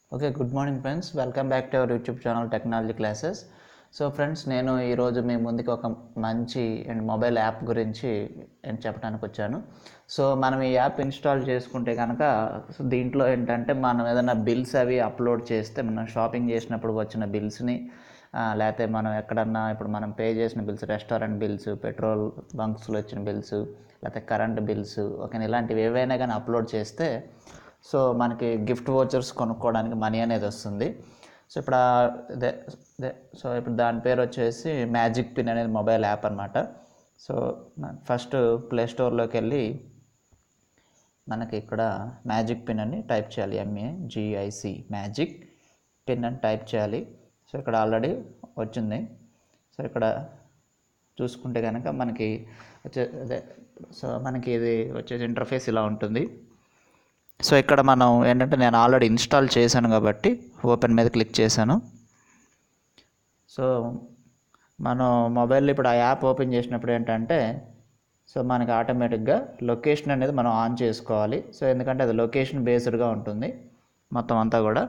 Okay good morning friends welcome back to our YouTube channel technology classes so friends నేను ఈరోజు మీ ముందుకి ఒక మంచి అండ్ మొబైల్ యాప్ గురించి నేను చెప్పడానికి వచ్చాను సో మనం ఈ యాప్ ఇన్స్టాల్ చేసుకుంటే కనుక సో దీంట్లో ఏంటంటే మనం ఏదైనా బిల్స్ అవి అప్లోడ్ చేస్తే మనం షాపింగ్ చేసినప్పుడు వచ్చిన బిల్స్ని లేకపోతే మనం ఎక్కడన్నా ఇప్పుడు మనం పే చేసిన బిల్స్ రెస్టారెంట్ బిల్స్ పెట్రోల్ బంక్స్లో వచ్చిన బిల్స్ లేకపోతే కరెంట్ బిల్స్ ఓకే ఇలాంటివి ఏవైనా కానీ అప్లోడ్ చేస్తే సో మనకి గిఫ్ట్ వోచర్స్ కొనుక్కోవడానికి మనీ అనేది వస్తుంది సో ఇప్పుడు ఆ- ఇదే ఇదే సో ఇప్పుడు దాని పేరు వచ్చేసి మ్యాజిక్ పిన్ అనేది మొబైల్ యాప్ అనమాట సో ఫస్ట్ ప్లే స్టోర్లోకి వెళ్ళి మనకి ఇక్కడ మ్యాజిక్ పిన్ అని టైప్ చేయాలి ఎంఏ జిఐసి మ్యాజిక్ పిన్ అని టైప్ చేయాలి సో ఇక్కడ ఆల్రెడీ వచ్చింది సో ఇక్కడ చూసుకుంటే కనుక మనకి వచ్చే అదే సో మనకి ఇది వచ్చేసి ఇంటర్ఫేస్ ఇలా ఉంటుంది సో ఇక్కడ మనం ఏంటంటే నేను ఆల్రెడీ ఇన్స్టాల్ చేశాను కాబట్టి ఓపెన్ మీద క్లిక్ చేశాను సో మనం మొబైల్లో ఇప్పుడు ఆ యాప్ ఓపెన్ చేసినప్పుడు ఏంటంటే సో మనకి ఆటోమేటిక్గా లొకేషన్ అనేది మనం ఆన్ చేసుకోవాలి సో ఎందుకంటే అది లొకేషన్ బేస్డ్గా ఉంటుంది మొత్తం అంతా కూడా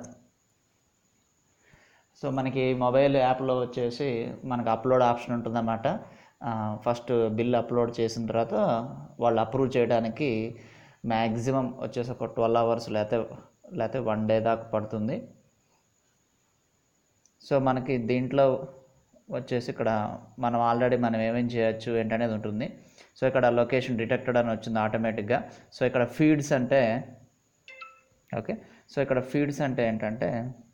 సో మనకి మొబైల్ యాప్లో వచ్చేసి మనకి అప్లోడ్ ఆప్షన్ ఉంటుందన్నమాట ఫస్ట్ బిల్ అప్లోడ్ చేసిన తర్వాత వాళ్ళు అప్రూవ్ చేయడానికి మ్యాక్సిమం వచ్చేసి ఒక ట్వెల్వ్ అవర్స్ లేకపోతే లేకపోతే వన్ డే దాకా పడుతుంది సో మనకి దీంట్లో వచ్చేసి ఇక్కడ మనం ఆల్రెడీ మనం ఏమేం చేయొచ్చు ఏంటనేది ఉంటుంది సో ఇక్కడ లొకేషన్ డిటెక్టెడ్ అని వచ్చింది ఆటోమేటిక్గా సో ఇక్కడ ఫీడ్స్ అంటే ఓకే సో ఇక్కడ ఫీడ్స్ అంటే ఏంటంటే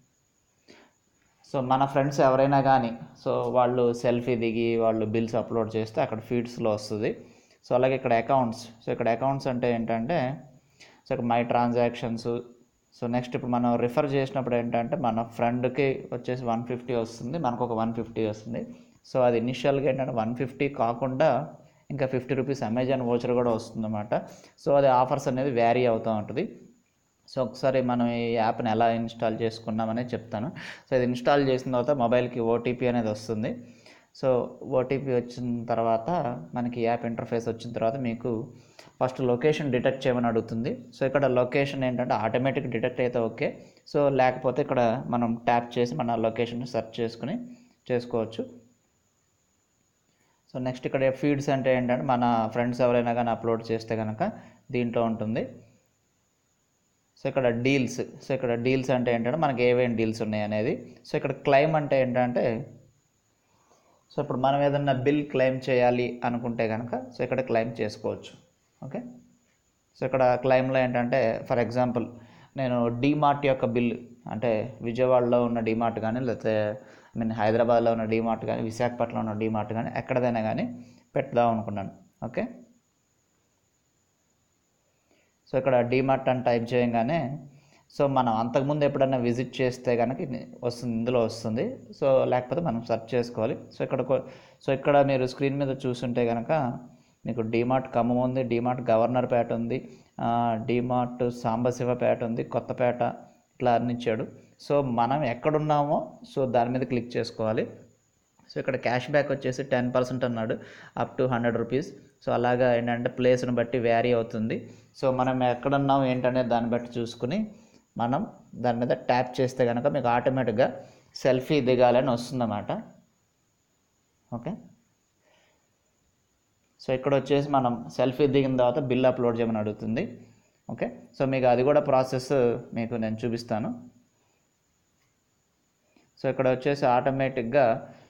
సో మన ఫ్రెండ్స్ ఎవరైనా కానీ సో వాళ్ళు సెల్ఫీ దిగి వాళ్ళు బిల్స్ అప్లోడ్ చేస్తే అక్కడ ఫీడ్స్లో వస్తుంది సో అలాగే ఇక్కడ అకౌంట్స్ సో ఇక్కడ అకౌంట్స్ అంటే ఏంటంటే సో ఇక్కడ మై ట్రాన్సాక్షన్స్ సో నెక్స్ట్ ఇప్పుడు మనం రిఫర్ చేసినప్పుడు ఏంటంటే మన ఫ్రెండ్కి వచ్చేసి వన్ ఫిఫ్టీ వస్తుంది మనకు ఒక వన్ ఫిఫ్టీ వస్తుంది సో అది ఇనిషియల్గా ఏంటంటే వన్ ఫిఫ్టీ కాకుండా ఇంకా ఫిఫ్టీ రూపీస్ అమెజాన్ ఓచర్ కూడా వస్తుందన్నమాట సో అది ఆఫర్స్ అనేది వ్యారీ అవుతూ ఉంటుంది సో ఒకసారి మనం ఈ యాప్ని ఎలా ఇన్స్టాల్ చేసుకున్నామనే చెప్తాను సో ఇది ఇన్స్టాల్ చేసిన తర్వాత మొబైల్కి ఓటీపీ అనేది వస్తుంది సో ఓటీపీ వచ్చిన తర్వాత మనకి యాప్ ఇంటర్ఫేస్ వచ్చిన తర్వాత మీకు ఫస్ట్ లొకేషన్ డిటెక్ట్ చేయమని అడుగుతుంది సో ఇక్కడ లొకేషన్ ఏంటంటే ఆటోమేటిక్ డిటెక్ట్ అయితే ఓకే సో లేకపోతే ఇక్కడ మనం ట్యాప్ చేసి మన లొకేషన్ సెర్చ్ చేసుకుని చేసుకోవచ్చు సో నెక్స్ట్ ఇక్కడ ఫీడ్స్ అంటే ఏంటంటే మన ఫ్రెండ్స్ ఎవరైనా కానీ అప్లోడ్ చేస్తే కనుక దీంట్లో ఉంటుంది సో ఇక్కడ డీల్స్ సో ఇక్కడ డీల్స్ అంటే ఏంటంటే మనకి ఏమేమి డీల్స్ ఉన్నాయి అనేది సో ఇక్కడ క్లెయిమ్ అంటే ఏంటంటే సో ఇప్పుడు మనం ఏదన్నా బిల్ క్లెయిమ్ చేయాలి అనుకుంటే కనుక సో ఇక్కడ క్లెయిమ్ చేసుకోవచ్చు ఓకే సో ఇక్కడ క్లెయిమ్లో ఏంటంటే ఫర్ ఎగ్జాంపుల్ నేను డీమార్ట్ యొక్క బిల్ అంటే విజయవాడలో ఉన్న డీమార్ట్ కానీ లేకపోతే ఐ మీన్ హైదరాబాద్లో ఉన్న డీమార్ట్ కానీ విశాఖపట్నంలో ఉన్న డీమార్ట్ కానీ ఎక్కడదైనా కానీ పెడదాం అనుకున్నాను ఓకే సో ఇక్కడ డీమార్ట్ అని టైప్ చేయగానే సో మనం అంతకుముందు ఎప్పుడైనా విజిట్ చేస్తే కనుక ఇది వస్తుంది ఇందులో వస్తుంది సో లేకపోతే మనం సెర్చ్ చేసుకోవాలి సో ఇక్కడ కొ- సో ఇక్కడ మీరు స్క్రీన్ మీద చూస్తుంటే కనుక మీకు డీమార్ట్ ఖమ్మం ఉంది డీమార్ట్ గవర్నర్ పేట ఉంది ఆ, డీమార్ట్ సాంబశివపేట ఉంది కొత్తపేట ఇట్లా అన్ని ఇచ్చాడు సో మనం ఎక్కడున్నామో సో దాని మీద క్లిక్ చేసుకోవాలి సో ఇక్కడ క్యాష్ బ్యాక్ వచ్చేసి టెన్ పర్సెంట్ అన్నాడు up to hundred rupees so అలాగా ఏంటంటే ప్లేస్ని బట్టి వ్యారీ అవుతుంది సో మనం ఎక్కడున్నాం ఏంటనేది దాన్ని బట్టి చూసుకుని మనం దాని మీద ట్యాప్ చేస్తే కనుక మీకు ఆటోమేటిక్గా సెల్ఫీ దిగాలని వస్తుందన్నమాట ఓకే సో ఇక్కడ వచ్చేసి మనం సెల్ఫీ దిగిన తర్వాత బిల్ అప్లోడ్ చేయమని అడుగుతుంది ఓకే సో మీకు అది కూడా ప్రాసెస్ మీకు నేను చూపిస్తాను సో ఇక్కడ వచ్చేసి ఆటోమేటిక్గా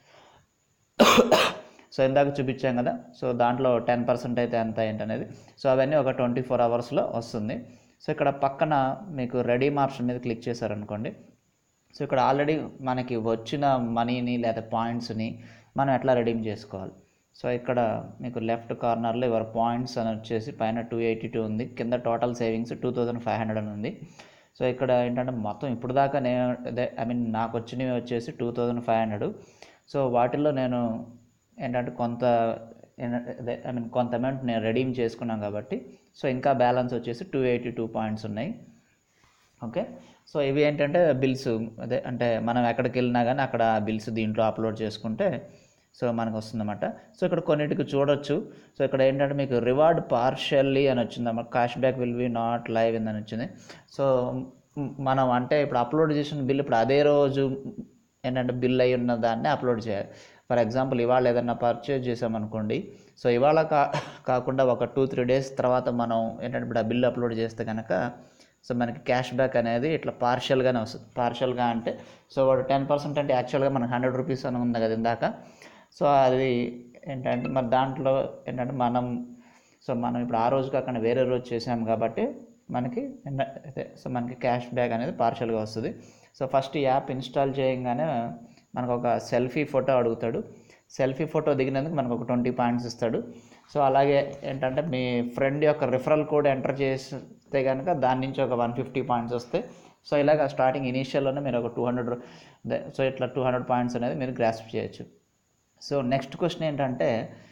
సో ఇందాక చూపించాం కదా సో దాంట్లో టెన్ పర్సెంట్ అయితే ఎంత ఏంటనేది సో అవన్నీ ఒక ట్వంటీ ఫోర్ అవర్స్లో వస్తుంది సో ఇక్కడ పక్కన మీకు రెడీమ్ ఆప్షన్ మీద క్లిక్ చేశారనుకోండి సో ఇక్కడ ఆల్రెడీ మనకి వచ్చిన మనీని లేదా పాయింట్స్ని మనం ఎట్లా రెడీమ్ చేసుకోవాలి సో ఇక్కడ మీకు లెఫ్ట్ కార్నర్లో యువర్ పాయింట్స్ అని వచ్చేసి పైన టూ ఎయిటీ టూ ఉంది కింద total savings two thousand five hundred అని ఉంది సో ఇక్కడ ఏంటంటే మొత్తం ఇప్పుడు దాకా నేను అదే ఐ మీన్ నాకు వచ్చినవి వచ్చేసి two thousand five hundred so వాటిల్లో నేను ఏంటంటే కొంత ఏన- అదే ఐ మీన్ కొంత అమౌంట్ నేను రెడీమ్ చేసుకున్నాను కాబట్టి సో ఇంకా బ్యాలెన్స్ వచ్చేసి టూ ఎయిటీ టూ పాయింట్స్ ఉన్నాయి ఓకే సో ఇవి ఏంటంటే బిల్స్ అదే అంటే మనం ఎక్కడికి వెళ్ళినా కానీ అక్కడ బిల్స్ దీంట్లో అప్లోడ్ చేసుకుంటే సో మనకు వస్తుందన్నమాట సో ఇక్కడ కొన్నిటికి చూడొచ్చు సో ఇక్కడ ఏంటంటే మీకు రివార్డ్ పార్షియల్లీ అని వచ్చిందన్నమాట cash back will be not live అని వచ్చింది సో మ్, మనం అంటే ఇప్పుడు అప్లోడ్ చేసిన బిల్ ఇప్పుడు అదే రోజు ఏంటంటే బిల్ అయి ఉన్న దాన్ని అప్లోడ్ చేయాలి ఫర్ ఎగ్జాంపుల్ ఇవాళ ఏదైనా పర్చేజ్ చేసామనుకోండి సో ఇవాళ కా కాకుండా ఒక టూ త్రీ డేస్ తర్వాత మనం ఏంటంటే ఇప్పుడు ఆ బిల్ అప్లోడ్ చేస్తే కనుక సో మనకి క్యాష్ బ్యాక్ అనేది ఇట్లా పార్షియల్గానే వస్తుంది పార్షియల్గా అంటే సో వాడు టెన్ పర్సెంట్ అంటే యాక్చువల్గా మనకు హండ్రెడ్ రూపీస్ అని ఉంది కదా ఇందాక సో అది ఏంటంటే మరి దాంట్లో ఏంటంటే మనం సో మనం ఇప్పుడు ఆ రోజు కాకుండా వేరే రోజు చేసాం కాబట్టి మనకి ఎన్న- అదే సో మనకి క్యాష్ బ్యాక్ అనేది పార్షియల్గా వస్తుంది సో ఫస్ట్ ఈ యాప్ ఇన్స్టాల్ చేయగానే మనకు ఒక సెల్ఫీ ఫోటో అడుగుతాడు సెల్ఫీ ఫోటో దిగినందుకు మనకు ఒక ట్వంటీ పాయింట్స్ ఇస్తాడు సో అలాగే ఏంటంటే మీ ఫ్రెండ్ యొక్క రిఫరల్ కోడ్ ఎంటర్ చేస్తే కనుక దాని నుంచి ఒక వన్ ఫిఫ్టీ పాయింట్స్ వస్తాయి సో ఇలాగ స్టార్టింగ్ ఇనీషియల్లోనే మీరు ఒక టూ హండ్రెడ్ సో ఇట్లా టూ హండ్రెడ్ పాయింట్స్ అనేది మీరు గ్రాస్ప్ చేయొచ్చు సో నెక్స్ట్ క్వశ్చన్ ఏంటంటే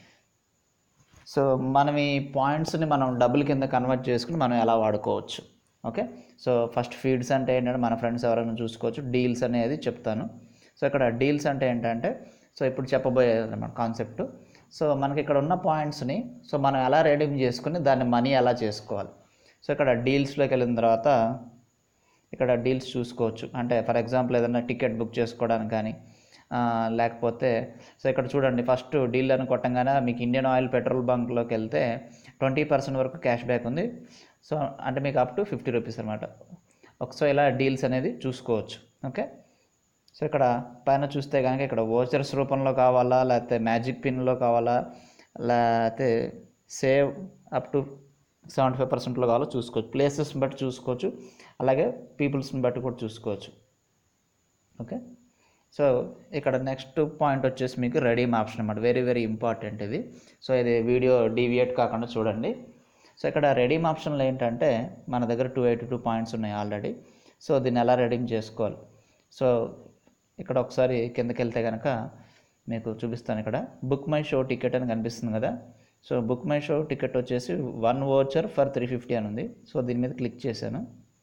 సో మనం ఈ పాయింట్స్ని మనం డబ్బుల కింద కన్వర్ట్ చేసుకుని మనం ఎలా వాడుకోవచ్చు ఓకే సో ఫస్ట్ ఫీడ్స్ అంటే ఏంటంటే మన ఫ్రెండ్స్ ఎవరైనా చూసుకోవచ్చు డీల్స్ అనేది చెప్తాను సో ఇక్కడ డీల్స్ అంటే ఏంటంటే సో ఇప్పుడు చెప్పబోయేది అనమాట కాన్సెప్ట్ సో మనకి ఇక్కడ ఉన్న పాయింట్స్ని సో మనం ఎలా రెడీమ్ చేసుకుని దాన్ని మనీ ఎలా చేసుకోవాలి సో ఇక్కడ డీల్స్లోకి వెళ్ళిన తర్వాత ఇక్కడ డీల్స్ చూసుకోవచ్చు అంటే ఫర్ ఎగ్జాంపుల్ ఏదైనా టికెట్ బుక్ చేసుకోవడానికి కానీ ఆ, లేకపోతే సో ఇక్కడ చూడండి ఫస్ట్ డీల్ అని కొట్టంగానే మీకు ఇండియన్ ఆయిల్ పెట్రోల్ బంక్లోకి వెళ్తే ట్వంటీ పర్సెంట్ వరకు క్యాష్ బ్యాక్ ఉంది సో అంటే మీకు అప్ టు ఫిఫ్టీ రూపీస్ అనమాట సో ఇలా డీల్స్ అనేది చూసుకోవచ్చు ఓకే సో ఇక్కడ పైన చూస్తే కనుక ఇక్కడ ఓచర్స్ రూపంలో కావాలా లేకపోతే మ్యాజిక్ పిన్లో కావాలా లేకపోతే save up to seventy five పర్సెంట్లో కావాలో చూసుకోవచ్చు ప్లేసెస్ని బట్టి చూసుకోవచ్చు అలాగే పీపుల్స్ని బట్టి కూడా చూసుకోవచ్చు ఓకే సో ఇక్కడ నెక్స్ట్ పాయింట్ వచ్చేసి మీకు రెడీమ్ ఆప్షన్ అన్నమాట వెరీ వెరీ ఇంపార్టెంట్ ఇది సో ఇది వీడియో డీవియేట్ కాకుండా చూడండి సో ఇక్కడ రెడీమ్ ఆప్షన్లో ఏంటంటే మన దగ్గర టూ ఎయిటీ టూ పాయింట్స్ ఉన్నాయి ఆల్రెడీ సో దీన్ని ఎలా రెడీమ్ చేసుకోవాలి సో ఇక్కడ ఒకసారి కిందకి వెళ్తే కనుక మీకు చూపిస్తాను ఇక్కడ బుక్ మై షో టికెట్ అని కనిపిస్తుంది కదా so book my show ticket వచ్చేసి one voucher for three fifty అని ఉంది సో దీని మీద క్లిక్ చేశాను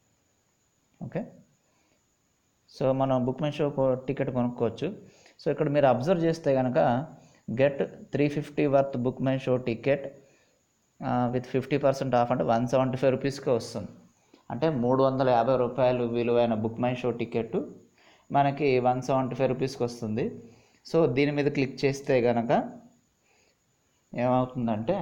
ఓకే సో మనం బుక్ మై షో టికెట్ కొనుక్కోవచ్చు సో ఇక్కడ మీరు అబ్జర్వ్ చేస్తే కనుక get three fifty worth book my show ticket with fifty percent off అంటే వన్ సెవెంటీ ఫైవ్ రూపీస్కే వస్తుంది అంటే మూడు వందల యాభై రూపాయలు విలువైన బుక్ మై షో టికెట్ మనకి వన్ సెవెంటీ ఫైవ్ రూపీస్కి వస్తుంది సో దీని మీద క్లిక్ చేస్తే కనుక ఏమవుతుందంటే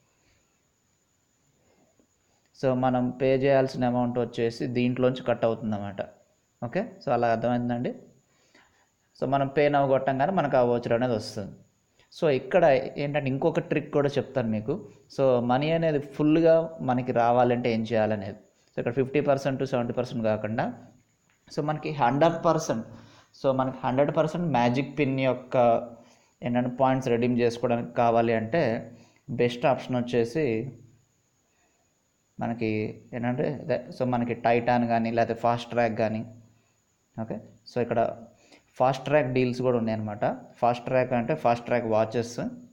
సో మనం పే చేయాల్సిన అమౌంట్ వచ్చేసి దీంట్లోంచి కట్ అవుతుంది అన్నమాట ఓకే సో అలా అర్థమైందండి సో మనం పే నవ్వు కొట్టంగానే మనకు ఆ ఓచర్ అనేది వస్తుంది సో ఇక్కడ ఏంటంటే ఇంకొక ట్రిక్ కూడా చెప్తాను మీకు సో మనీ అనేది ఫుల్గా మనకి రావాలంటే ఏం చేయాలనేది సో ఇక్కడ ఫిఫ్టీ పర్సెంట్ సెవెంటీ పర్సెంట్ కాకుండా సో మనకి హండ్రెడ్ పర్సెంట్ సో మనకి హండ్రెడ్ పర్సెంట్ మ్యాజిక్ పిన్ యొక్క ఏంటంటే పాయింట్స్ రెడీమ్ చేసుకోవడానికి కావాలి అంటే బెస్ట్ ఆప్షన్ వచ్చేసి మనకి ఏంటంటే అదే సో మనకి టైటాన్ కానీ లేకపోతే ఫాస్ట్ ట్రాక్ కానీ ఓకే సో ఇక్కడ ఫాస్ట్ ట్రాక్ డీల్స్ కూడా ఉన్నాయన్నమాట ఫాస్ట్ ట్రాక్ అంటే ఫాస్ట్ ట్రాక్ వాచెస్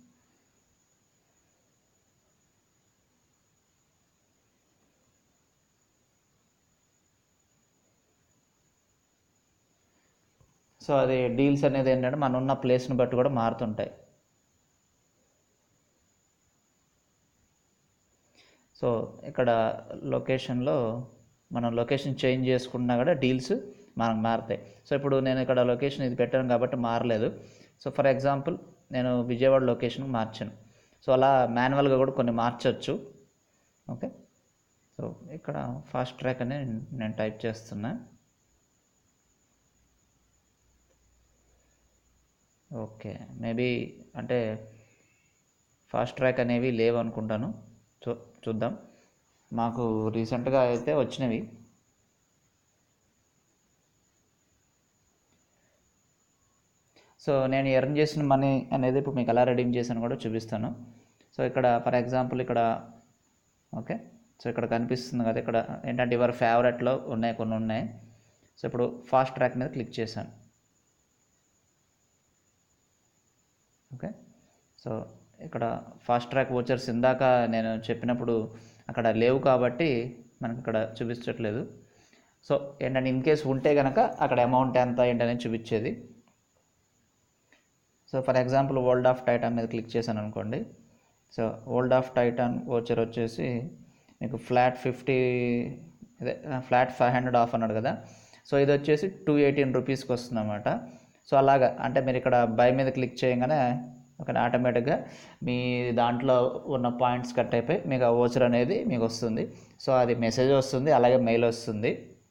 సో అది డీల్స్ అనేది ఏంటంటే మనం ఉన్న ప్లేస్ని బట్టి కూడా మారుతుంటాయి సో ఇక్కడ లొకేషన్లో మనం లొకేషన్ చేంజ్ చేసుకున్నా కూడా డీల్స్ మనకు మారుతాయి సో ఇప్పుడు నేను ఇక్కడ లొకేషన్ ఇది పెట్టాను కాబట్టి మారలేదు సో ఫర్ ఎగ్జాంపుల్ నేను విజయవాడ లొకేషన్ మార్చాను సో అలా మాన్యువల్గా కూడా కొన్ని మార్చవచ్చు ఓకే సో ఇక్కడ ఫాస్ట్ ట్రాక్ అని నేను టైప్ చేస్తున్నా ఓకే మేబీ అంటే ఫాస్ట్ ట్రాక్ అనేవి లేవు అనుకుంటాను చూ చూద్దాం మాకు రీసెంట్గా అయితే వచ్చినవి సో నేను ఎర్న్ చేసిన మనీ అనేది ఇప్పుడు మీకు ఎలా రెడీమ్ చేశాను కూడా చూపిస్తాను సో ఇక్కడ ఫర్ ఎగ్జాంపుల్ ఇక్కడ ఓకే సో ఇక్కడ కనిపిస్తుంది కదా ఇక్కడ ఏంటంటే ఎవరి ఫేవరెట్లో ఉన్నాయి కొన్ని ఉన్నాయి సో ఇప్పుడు ఫాస్ట్ ట్రాక్ మీద క్లిక్ చేశాను ఓకే సో ఇక్కడ ఫాస్ట్ ట్రాక్ ఓచర్స్ ఇందాక నేను చెప్పినప్పుడు అక్కడ లేవు కాబట్టి మనకి ఇక్కడ చూపించట్లేదు సో ఏంటంటే ఇన్ కేస్ ఉంటే కనుక అక్కడ అమౌంట్ ఎంత ఏంటనేది చూపించేది so for example world of Titan మీద క్లిక్ చేశాను అనుకోండి so world of Titan voucher వచ్చేసి మీకు ఫ్లాట్ ఫిఫ్టీ ఇదే ఫ్లాట్ ఫైవ్ హండ్రెడ్ ఆఫ్ అన్నాడు కదా సో ఇది వచ్చేసి టూ ఎయిటీన్ రూపీస్కి వస్తుంది అనమాట సో అలాగా అంటే మీరు ఇక్కడ బై మీద క్లిక్ చేయగానే ఒక ఆటోమేటిక్గా మీ దాంట్లో ఉన్న పాయింట్స్ కట్ అయిపోయి మీకు ఆ ఓచర్ అనేది మీకు వస్తుంది సో అది మెసేజ్ వస్తుంది అలాగే మెయిల్ వస్తుంది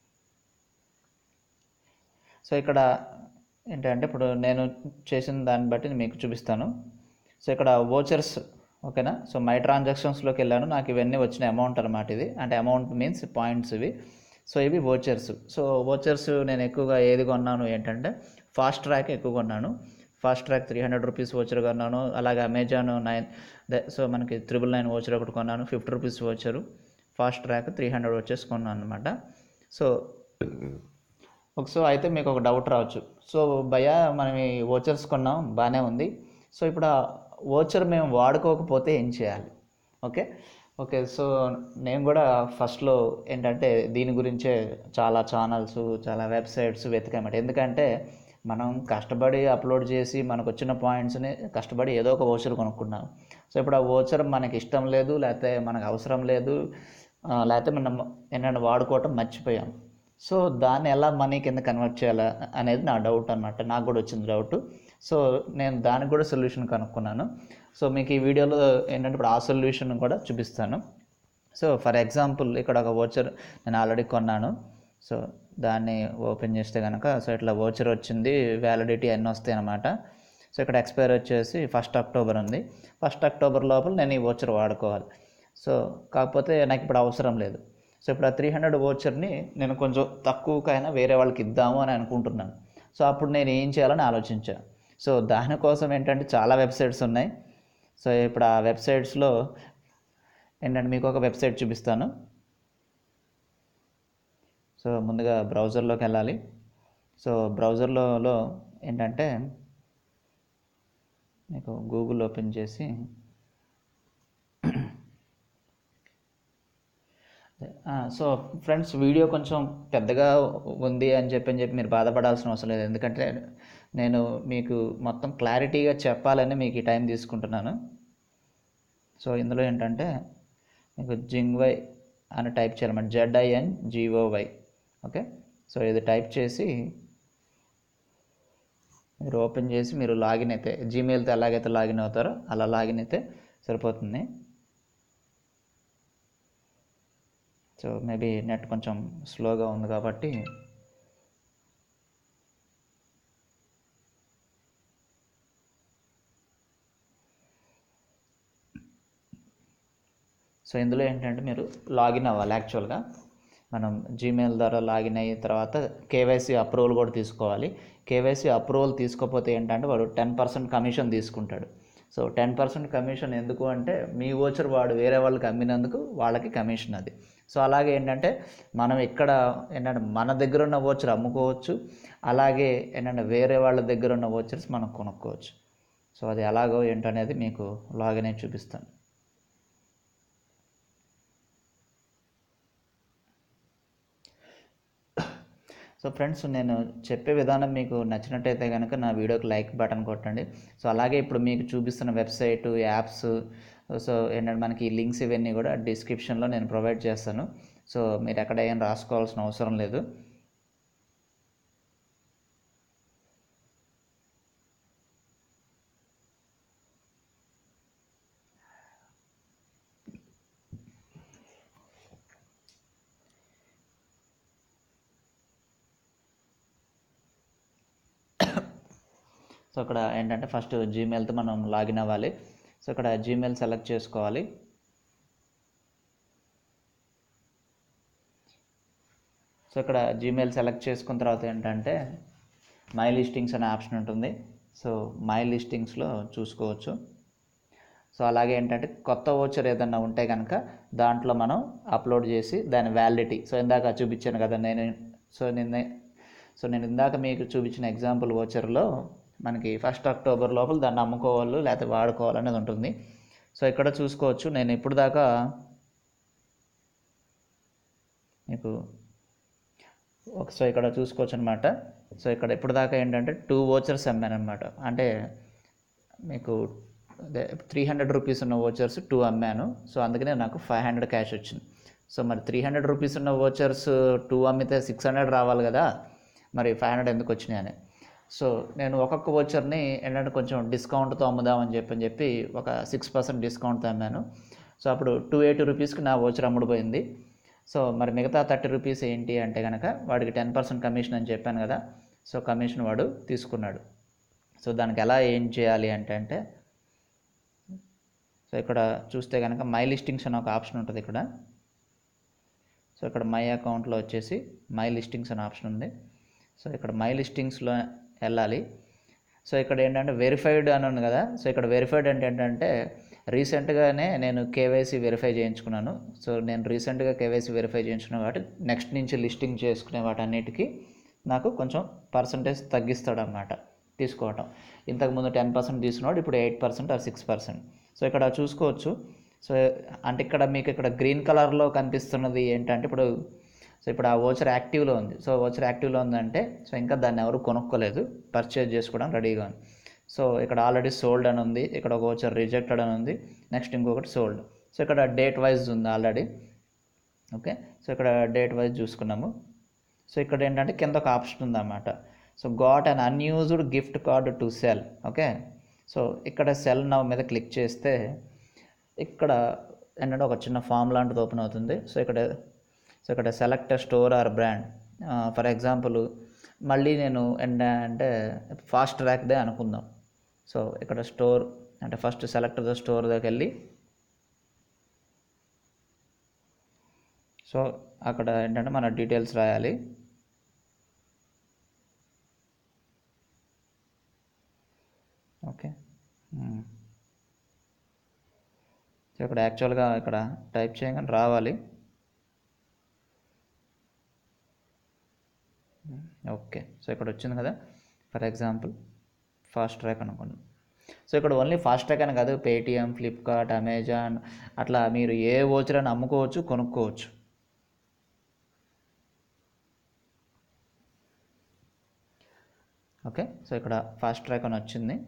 సో ఇక్కడ ఏంటంటే ఇప్పుడు నేను చేసిన దాన్ని బట్టి నేను మీకు చూపిస్తాను సో ఇక్కడ ఓచర్స్ ఓకేనా సో మై ట్రాన్సాక్షన్స్లోకి వెళ్ళాను నాకు ఇవన్నీ వచ్చిన అమౌంట్ అనమాట ఇది అంటే అమౌంట్ మీన్స్ పాయింట్స్ ఇవి సో ఇవి ఓచర్స్ సో ఓచర్స్ నేను ఎక్కువగా ఏది కొన్నాను ఏంటంటే ఫాస్ట్ ట్రాక్ ఎక్కువ కొన్నాను Fastrack three hundred rupees voucher కొన్నాను అలాగే అమెజాన్ నైన్ సో మనకి త్రిబుల్ నైన్ ఓచర్ ఒకటి కొన్నాను fifty rupees voucher Fastrack three hundred వచ్చేసి కొన్నాను అనమాట సో ఒక సో అయితే మీకు ఒక డౌట్ రావచ్చు సో భయ మనం ఈ ఓచర్స్ కొన్నాం బాగానే ఉంది సో ఇప్పుడు ఆ ఓచర్ మేము వాడుకోకపోతే ఏం చేయాలి ఓకే ఓకే సో నేను కూడా ఫస్ట్లో ఏంటంటే దీని గురించే చాలా ఛానల్స్ చాలా వెబ్సైట్స్ వెతికామట ఎందుకంటే మనం కష్టపడి అప్లోడ్ చేసి మనకు వచ్చిన పాయింట్స్ని కష్టపడి ఏదో ఒక ఓచర్ కొనుక్కున్నాం సో ఇప్పుడు ఆ ఓచర్ మనకి ఇష్టం లేదు లేకపోతే మనకు అవసరం లేదు ఆ, లేకపోతే మనం ఏంటంటే వాడుకోవటం మర్చిపోయాం సో దాన్ని ఎలా మనీ కింద కన్వర్ట్ చేయాలా అనేది నా డౌట్ అనమాట నాకు కూడా వచ్చింది డౌట్ సో నేను దానికి కూడా సొల్యూషన్ కనుక్కున్నాను సో మీకు ఈ వీడియోలో ఏంటంటే ఇప్పుడు ఆ సొల్యూషన్ కూడా చూపిస్తాను సో ఫర్ ఎగ్జాంపుల్ ఇక్కడ ఒక ఓచర్ నేను ఆల్రెడీ కొన్నాను సో దాన్ని ఓపెన్ చేస్తే కనుక సో ఇట్లా ఓచర్ వచ్చింది వ్యాలిడిటీ అన్నీ వస్తాయి అన్నమాట సో ఇక్కడ ఎక్స్పైర్ వచ్చేసి ఫస్ట్ అక్టోబర్ ఉంది ఫస్ట్ అక్టోబర్ లోపల నేను ఈ ఓచర్ వాడుకోవాలి సో కాకపోతే నాకు ఇప్పుడు అవసరం లేదు సో ఇప్పుడు ఆ త్రీ హండ్రెడ్ ఓచర్ని నేను కొంచెం తక్కువకైనా వేరే వాళ్ళకి ఇద్దాము అని అనుకుంటున్నాను సో అప్పుడు నేను ఏం చేయాలని ఆలోచించాను సో దానికోసం ఏంటంటే చాలా వెబ్సైట్స్ ఉన్నాయి సో ఇప్పుడు ఆ వెబ్సైట్స్లో ఏంటంటే మీకు ఒక వెబ్సైట్ చూపిస్తాను సో ముందుగా బ్రౌజర్లోకి వెళ్ళాలి సో బ్రౌజర్లో లో ఏంటంటే మీకు గూగుల్ ఓపెన్ చేసి ఆ, సో ఫ్రెండ్స్ వీడియో కొంచెం పెద్దగా ఉంది అని చెప్పి అని చెప్పి మీరు బాధపడాల్సిన అవసరం లేదు ఎందుకంటే నేను మీకు మొత్తం క్లారిటీగా చెప్పాలని మీకు ఈ టైం తీసుకుంటున్నాను సో ఇందులో ఏంటంటే మీకు జింగ్వై అని టైప్ చేయాలన్నమాట జెడ్ఐఎన్ జీఓవై ఓకే సో ఇది టైప్ చేసి మీరు ఓపెన్ చేసి మీరు లాగిన్ అయితే జీమెయిల్తో ఎలాగైతే లాగిన్ అవుతారో అలా లాగిన్ అయితే సరిపోతుంది సో మేబీ నెట్ కొంచెం స్లోగా ఉంది కాబట్టి సో ఇందులో ఏంటంటే మీరు లాగిన్ అవ్వాలి యాక్చువల్గా మనం జీమెయిల్ ద్వారా లాగిన్ అయిన తర్వాత కేవైసీ అప్రూవల్ కూడా తీసుకోవాలి కేవైసీ అప్రూవల్ తీసుకోకపోతే ఏంటంటే వాడు టెన్ పర్సెంట్ కమిషన్ తీసుకుంటాడు సో టెన్ పర్సెంట్ కమిషన్ ఎందుకు అంటే మీ ఓచర్ వాడు వేరే వాళ్ళకి అమ్మినందుకు వాళ్ళకి కమిషన్ అది సో అలాగే ఏంటంటే మనం ఇక్కడ ఏంటంటే మన దగ్గర ఉన్న ఓచర్ అమ్ముకోవచ్చు అలాగే ఏంటంటే వేరే వాళ్ళ దగ్గర ఉన్న ఓచర్స్ మనం కొనుక్కోవచ్చు సో అది ఎలాగో ఏంటనేది మీకు లాగిన్ అయి చూపిస్తాను సో ఫ్రెండ్స్ నేను చెప్పే విధానం మీకు నచ్చినట్టయితే కనుక నా వీడియోకి లైక్ బటన్ కొట్టండి సో అలాగే ఇప్పుడు మీకు చూపిస్తున్న వెబ్సైట్ యాప్స్ సో ఏంటంటే మనకి ఈ లింక్స్ ఇవన్నీ కూడా డిస్క్రిప్షన్లో నేను ప్రొవైడ్ చేస్తాను సో మీరు ఎక్కడ ఏం రాసుకోవాల్సిన అవసరం లేదు సో ఇక్కడ ఏంటంటే ఫస్ట్ జీమెయిల్తో మనం లాగిన్ అవ్వాలి సో ఇక్కడ జీమెయిల్ సెలెక్ట్ చేసుకోవాలి సో ఇక్కడ జీమెయిల్ సెలెక్ట్ చేసుకున్న తర్వాత ఏంటంటే మై లిస్టింగ్స్ అనే ఆప్షన్ ఉంటుంది సో మై లిస్టింగ్స్లో చూసుకోవచ్చు సో అలాగే ఏంటంటే కొత్త ఓచర్ ఏదన్నా ఉంటే కనుక దాంట్లో మనం అప్లోడ్ చేసి దాని వ్యాలిడిటీ సో ఇందాక చూపించాను కదా నేను సో నిన్న సో నేను ఇందాక మీకు చూపించిన ఎగ్జాంపుల్ ఓచర్లో మనకి ఫస్ట్ అక్టోబర్ లోపల దాన్ని అమ్ముకోవాలి లేకపోతే వాడుకోవాలనేది ఉంటుంది సో ఇక్కడ చూసుకోవచ్చు నేను ఇప్పుడు దాకా మీకు ఒక సో ఇక్కడ చూసుకోవచ్చు అనమాట సో ఇక్కడ ఇప్పుడు దాకా ఏంటంటే టూ ఓచర్స్ అమ్మాను అనమాట అంటే మీకు అదే త్రీ హండ్రెడ్ రూపీస్ ఉన్న ఓచర్స్ టూ అమ్మాను సో అందుకనే నాకు ఫైవ్ హండ్రెడ్ క్యాష్ వచ్చింది సో మరి త్రీ హండ్రెడ్ రూపీస్ ఉన్న ఓచర్స్ టూ అమ్మితే సిక్స్ హండ్రెడ్ రావాలి కదా మరి ఫైవ్ హండ్రెడ్ ఎందుకు వచ్చినాయి అని సో నేను ఒక్కొక్క ఓచర్ని ఏంటంటే కొంచెం డిస్కౌంట్తో అమ్ముదామని చెప్పి అని చెప్పి ఒక సిక్స్ పర్సెంట్ డిస్కౌంట్తో అమ్మాను సో అప్పుడు టూ ఎయిటీ రూపీస్కి నా ఓచర్ అమ్ముడుపోయింది సో మరి మిగతా థర్టీ రూపీస్ ఏంటి అంటే కనుక వాడికి టెన్ పర్సెంట్ కమిషన్ అని చెప్పాను కదా సో కమిషన్ వాడు తీసుకున్నాడు సో దానికి ఎలా ఏం చేయాలి అంటే అంటే సో ఇక్కడ చూస్తే కనుక మై లిస్టింగ్స్ అనే ఒక ఆప్షన్ ఉంటుంది ఇక్కడ సో ఇక్కడ మై అకౌంట్లో వచ్చేసి మై లిస్టింగ్స్ అనే ఆప్షన్ ఉంది సో ఇక్కడ మై లిస్టింగ్స్లో వెళ్ళాలి సో ఇక్కడ ఏంటంటే వెరిఫైడ్ అని ఉంది కదా సో ఇక్కడ వెరిఫైడ్ అంటే ఏంటంటే రీసెంట్గానే నేను కేవైసీ వెరిఫై చేయించుకున్నాను సో నేను రీసెంట్గా కేవైసీ వెరిఫై చేయించుకున్నాను కాబట్టి నెక్స్ట్ నుంచి లిస్టింగ్ చేసుకునే వాటన్నిటికీ నాకు కొంచెం పర్సంటేజ్ తగ్గిస్తాడు అన్నమాట తీసుకోవటం ఇంతకుముందు టెన్ పర్సెంట్ తీసుకున్నాడు ఇప్పుడు eight percent or six percent so ఇక్కడ చూసుకోవచ్చు సో అంటే ఇక్కడ మీకు ఇక్కడ గ్రీన్ కలర్లో కనిపిస్తున్నది ఏంటంటే ఇప్పుడు సో ఇప్పుడు ఆ ఓచర్ యాక్టివ్లో ఉంది సో ఓచర్ యాక్టివ్లో ఉందంటే సో ఇంకా దాన్ని ఎవరు కొనుక్కోలేదు పర్చేజ్ చేసుకోవడానికి రెడీగా ఉంది సో ఇక్కడ ఆల్రెడీ సోల్డ్ అని ఉంది ఇక్కడ ఒక ఓచర్ రిజెక్టెడ్ అని ఉంది నెక్స్ట్ ఇంకొకటి సోల్డ్ సో ఇక్కడ డేట్ వైజ్ ఉంది ఆల్రెడీ ఓకే సో ఇక్కడ డేట్ వైజ్ చూసుకున్నాము సో ఇక్కడ ఏంటంటే కింద ఒక ఆప్షన్ ఉందన్నమాట so got an unused gift card to sell okay so ఇక్కడ సెల్ నవ్ మీద క్లిక్ చేస్తే ఇక్కడ ఏంటంటే ఒక చిన్న ఫామ్ లాంటిది ఓపెన్ అవుతుంది సో ఇక్కడ సో ఇక్కడ select store or brand for example మళ్ళీ నేను ఏంటంటే ఫాస్ట్ ట్రాక్దే అనుకుందాం సో ఇక్కడ స్టోర్ అంటే ఫస్ట్ సెలెక్ట్ ద స్టోర్ దగ్గరికి వెళ్ళి సో అక్కడ ఏంటంటే మన డీటెయిల్స్ రాయాలి ఓకే మ్మ్. సో ఇక్కడ యాక్చువల్గా ఇక్కడ టైప్ చేయగానే రావాలి ఓకే సో ఇక్కడ వచ్చింది కదా ఫర్ ఎగ్జాంపుల్ ఫాస్ట్ ట్రాక్ అనుకోండి సో ఇక్కడ ఓన్లీ ఫాస్ట్ ట్రాక్ అని కాదు పేటిఎం ఫ్లిప్కార్ట్ అమెజాన్ అట్లా మీరు ఏ ఓచర్ అని అమ్ముకోవచ్చు కొనుక్కోవచ్చు ఓకే సో ఇక్కడ ఫాస్ట్ ట్రాక్ అని వచ్చింది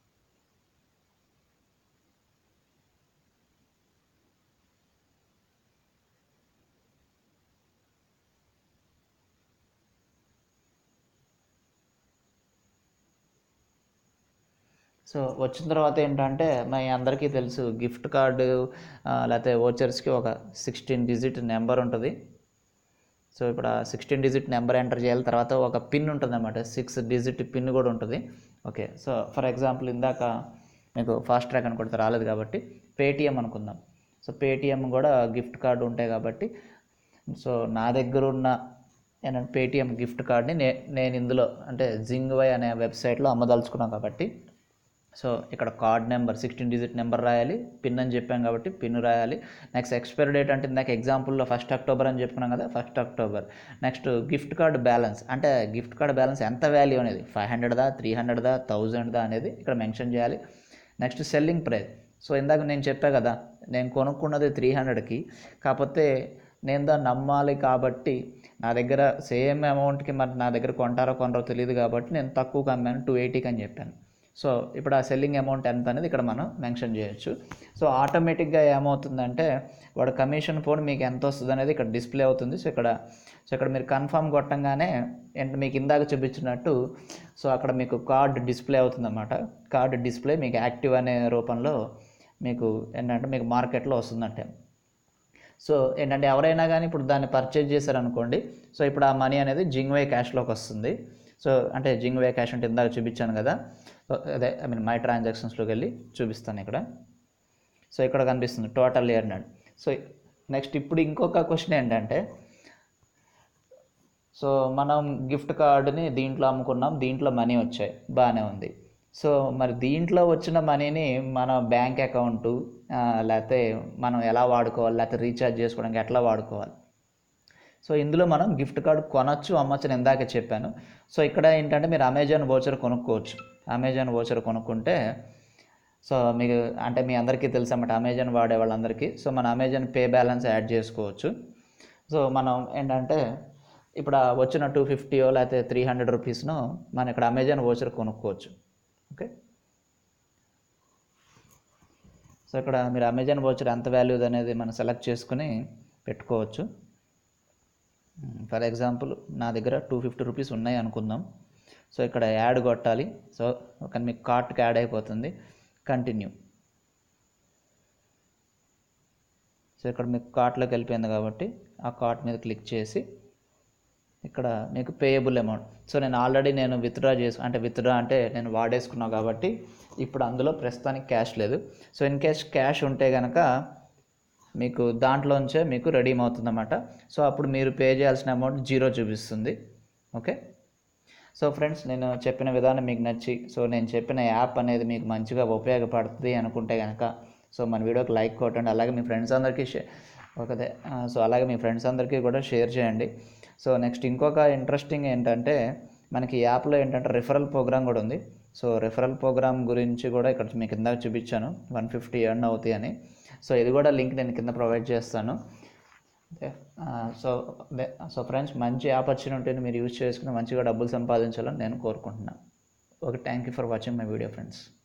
సో వచ్చిన తర్వాత ఏంటంటే మీ అందరికీ తెలుసు గిఫ్ట్ కార్డు ఆ, లేకపోతే ఓచర్స్కి ఒక సిక్స్టీన్ డిజిట్ నెంబర్ ఉంటుంది సో ఇప్పుడు ఆ సిక్స్టీన్ డిజిట్ నెంబర్ ఎంటర్ చేయాలి తర్వాత ఒక పిన్ ఉంటుంది అన్నమాట సిక్స్ డిజిట్ పిన్ కూడా ఉంటుంది ఓకే సో ఫర్ ఎగ్జాంపుల్ ఇందాక మీకు ఫాస్ట్ ట్రాక్ అనుకుంటే రాలేదు కాబట్టి పేటిఎం అనుకుందాం సో పేటిఎం కూడా గిఫ్ట్ కార్డు ఉంటాయి కాబట్టి సో నా దగ్గర ఉన్న ఏంటంటే పేటిఎం గిఫ్ట్ కార్డ్ని నే నేను ఇందులో అంటే జింగ్వై అనే వెబ్సైట్లో అమ్మదలుచుకున్నాను కాబట్టి సో ఇక్కడ card number sixteen digit number రాయాలి పిన్ అని చెప్పాం కాబట్టి పిన్ రాయాలి నెక్స్ట్ ఎక్స్పైరీ డేట్ అంటే ఇందాక ఎగ్జాంపుల్లో ఫస్ట్ అక్టోబర్ అని చెప్పుకున్నాం కదా first October next gift card balance అంటే గిఫ్ట్ కార్డ్ బ్యాలెన్స్ ఎంత వాల్యూ అనేది ఫైవ్ హండ్రెడ్దా త్రీ హండ్రెడ్దా థౌజండ్దా అనేది ఇక్కడ మెన్షన్ చేయాలి నెక్స్ట్ సెల్లింగ్ ప్రైస్ సో ఇందాక నేను చెప్పా కదా నేను కొనుక్కున్నది త్రీ హండ్రెడ్కి కాకపోతే నేను దాన్ని నమ్మాలి కాబట్టి నా దగ్గర సేమ్ అమౌంట్కి మరి నా దగ్గర కొంటారో కొనరో తెలియదు కాబట్టి నేను తక్కువకి అమ్మాను టూ ఎయిటీకి అని చెప్పాను సో ఇప్పుడు ఆ సెల్లింగ్ అమౌంట్ ఎంత అనేది ఇక్కడ మనం మెన్షన్ చేయొచ్చు సో ఆటోమేటిక్గా ఏమవుతుందంటే వాడు కమిషన్ పోను మీకు ఎంత వస్తుంది అనేది ఇక్కడ డిస్ప్లే అవుతుంది సో ఇక్కడ సో ఇక్కడ మీరు కన్ఫర్మ్ కొట్టంగానే ఏంటి మీకు ఇందాక చూపించినట్టు సో అక్కడ మీకు కార్డ్ డిస్ప్లే అవుతుంది అన్నమాట కార్డ్ డిస్ప్లే మీకు యాక్టివ్ అనే రూపంలో మీకు ఏంటంటే మీకు మార్కెట్లో వస్తుందంటే సో ఏంటంటే ఎవరైనా కానీ ఇప్పుడు దాన్ని పర్చేజ్ చేశారనుకోండి సో ఇప్పుడు ఆ మనీ అనేది జింగ్వే క్యాష్లోకి వస్తుంది సో అంటే జింగ్వే క్యాష్ అంటే ఇందాక చూపించాను కదా సో అదే ఐ మీన్ మై ట్రాన్సాక్షన్స్లోకి వెళ్ళి చూపిస్తాను ఇక్కడ సో ఇక్కడ కనిపిస్తుంది టోటల్ ఎర్నడ్ సో నెక్స్ట్ ఇప్పుడు ఇంకొక క్వశ్చన్ ఏంటంటే సో మనం గిఫ్ట్ కార్డుని దీంట్లో అమ్ముకున్నాం దీంట్లో మనీ వచ్చాయి బాగానే ఉంది సో మరి దీంట్లో వచ్చిన మనీని మన బ్యాంక్ అకౌంటు లేకపోతే మనం ఎలా వాడుకోవాలి లేకపోతే రీఛార్జ్ చేసుకోవడానికి ఎట్లా వాడుకోవాలి సో ఇందులో మనం గిఫ్ట్ కార్డు కొనొచ్చు అమ్మచ్చు నేను ఇందాక చెప్పాను సో ఇక్కడ ఏంటంటే మీరు అమెజాన్ వోచర్ కొనుక్కోవచ్చు అమెజాన్ వోచర్ కొనుక్కుంటే సో మీకు అంటే మీ అందరికీ తెలుసు అన్నమాట అమెజాన్ వాడే వాళ్ళందరికీ సో మన అమెజాన్ పే బ్యాలెన్స్ యాడ్ చేసుకోవచ్చు సో మనం ఏంటంటే ఇప్పుడు ఆ వచ్చిన టూ ఫిఫ్టీయో లేకపోతే త్రీ హండ్రెడ్ రూపీస్ను మనం ఇక్కడ అమెజాన్ వోచర్ కొనుక్కోవచ్చు ఓకే సో ఇక్కడ మీరు అమెజాన్ వోచర్ ఎంత వాల్యూది అనేది మనం సెలెక్ట్ చేసుకుని పెట్టుకోవచ్చు ఫర్ ఎగ్జాంపుల్ నా దగ్గర టూ ఫిఫ్టీ రూపీస్ ఉన్నాయి అనుకుందాం సో ఇక్కడ యాడ్ కొట్టాలి సో ఒక మీకు కార్ట్కి యాడ్ అయిపోతుంది కంటిన్యూ సో ఇక్కడ మీకు కార్ట్లోకి వెళ్ళిపోయింది కాబట్టి ఆ కార్ట్ మీద క్లిక్ చేసి ఇక్కడ మీకు పేయబుల్ అమౌంట్ సో నేను ఆల్రెడీ నేను విత్డ్రా చేసు అంటే విత్డ్రా అంటే నేను వాడేసుకున్నా కాబట్టి ఇప్పుడు అందులో ప్రస్తుతానికి క్యాష్ లేదు సో ఇన్ కేస్ క్యాష్ ఉంటే కనుక మీకు దాంట్లోంచే మీకు రెడీమ్ అవుతుందన్నమాట సో అప్పుడు మీరు పే చేయాల్సిన అమౌంట్ జీరో చూపిస్తుంది ఓకే సో ఫ్రెండ్స్ నేను చెప్పిన విధానం మీకు నచ్చి సో నేను చెప్పిన యాప్ అనేది మీకు మంచిగా ఉపయోగపడుతుంది అనుకుంటే కనుక సో మన వీడియోకి లైక్ కొట్టండి అలాగే మీ ఫ్రెండ్స్ అందరికీ షే ఒకదే ఆ, సో అలాగే మీ ఫ్రెండ్స్ అందరికీ కూడా షేర్ చేయండి సో నెక్స్ట్ ఇంకొక ఇంట్రెస్టింగ్ ఏంటంటే మనకి ఈ యాప్లో ఏంటంటే రిఫరల్ ప్రోగ్రామ్ కూడా ఉంది సో రిఫరల్ ప్రోగ్రామ్ గురించి కూడా ఇక్కడ మీకు ఇందాక చూపించాను వన్ ఫిఫ్టీ ఎర్న్ అవుతాయి అని సో ఇది కూడా లింక్ నేను కింద ప్రొవైడ్ చేస్తాను ఓకే సో అదే సో ఫ్రెండ్స్ మంచి ఆపర్చునిటీని మీరు యూజ్ చేసుకుని మంచిగా డబ్బులు సంపాదించాలని నేను కోరుకుంటున్నాను okay thank you for watching my video friends